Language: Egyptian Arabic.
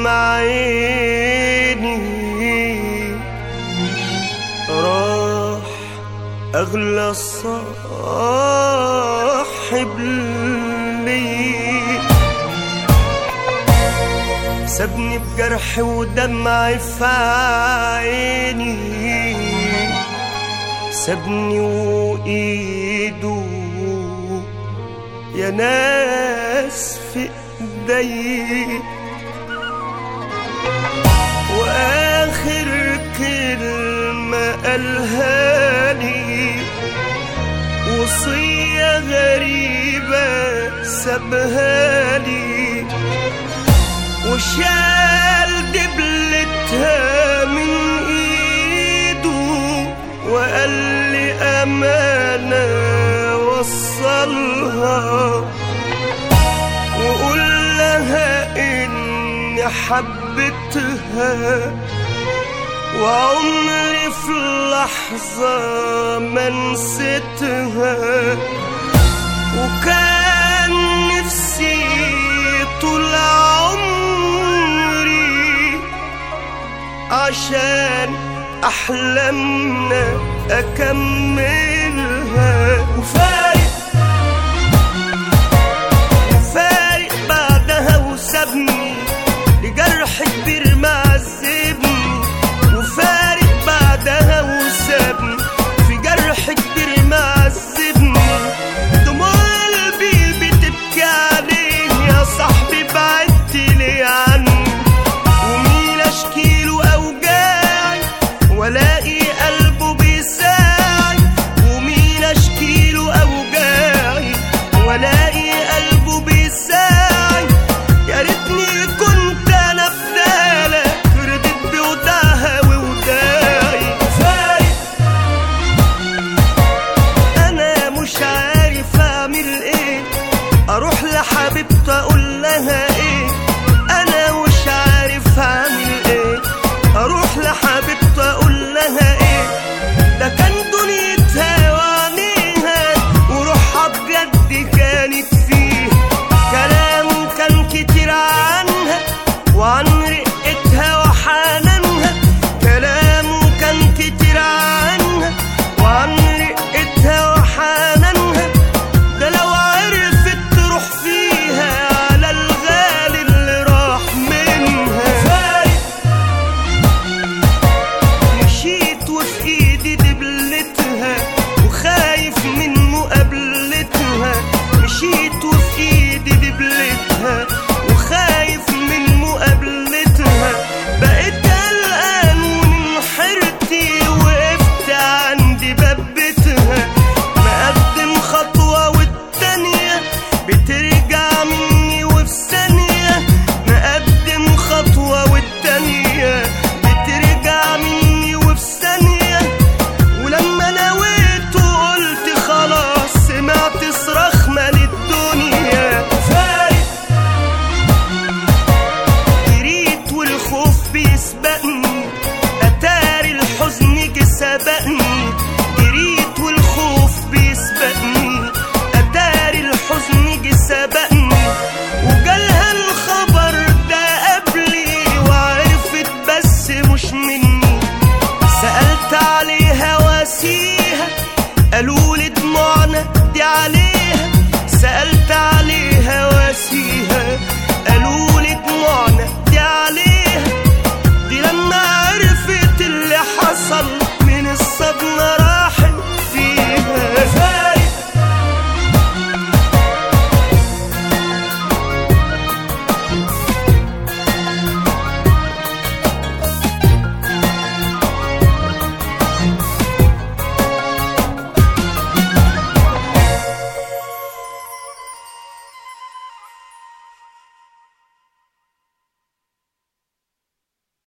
بدمع عيني راح أغلى صاحب لي سابني بجرح ودمع في عيني سابني وإيده يا ناس في ايدي واخر كلمة قالها لي وصية غريبة سابها لي وشال دبلتها من ايده وقال لي امانه وصلها وقول لها اني حبيتها وعمري في لحظة ما نسيتها وكان نفسي طول عمري عشان أحلامنا أكملها وفارق فارق بعدها وسابني لجرح كبير معذبني وفارق بعدها وسابني في جرح كبير معذبني دموع قلبي بتبكي عليه يا صاحبي بعدت ليه عني ومين اشكيله اوجاعي والاقي قلبه بيساعي ومين اشكيله اوجاعي والاقي قلبه بيساعي يا ريتني كنت انا بدالك رضيت بوداعها ووداعي فارق انا مش عارف اعمل ايه اروح لحبيبتي اقول لها ايه انا مش عارف اعمل ايه اروح لحبيبتي اقول لها ايه ده كان دنيتها وعينيها وروحها بجد كانت فيه كلام كان كتير عنها وعن رقتها وحنانها كلام كان كتير عنها وعن رقتها وحنانها ده لو عرفت تروح فيها على الغالي اللي راح منها فارق مشيت وفي ايدي دبلتها وخايف من مقابلتها مشيت وفي ايدي دبلتها وخايف من مقابلتها بقيت قلقان ومن حيرتي وقفت عند باب بيتها مقدم خطوة والتانية بترجع مني وفي ثانية مقدم خطوة والتانية بترجع مني وفي ثانية ولما نويت وقلت خلاص سمعت صراخ مال الدنيا فارق جريت والخوف بي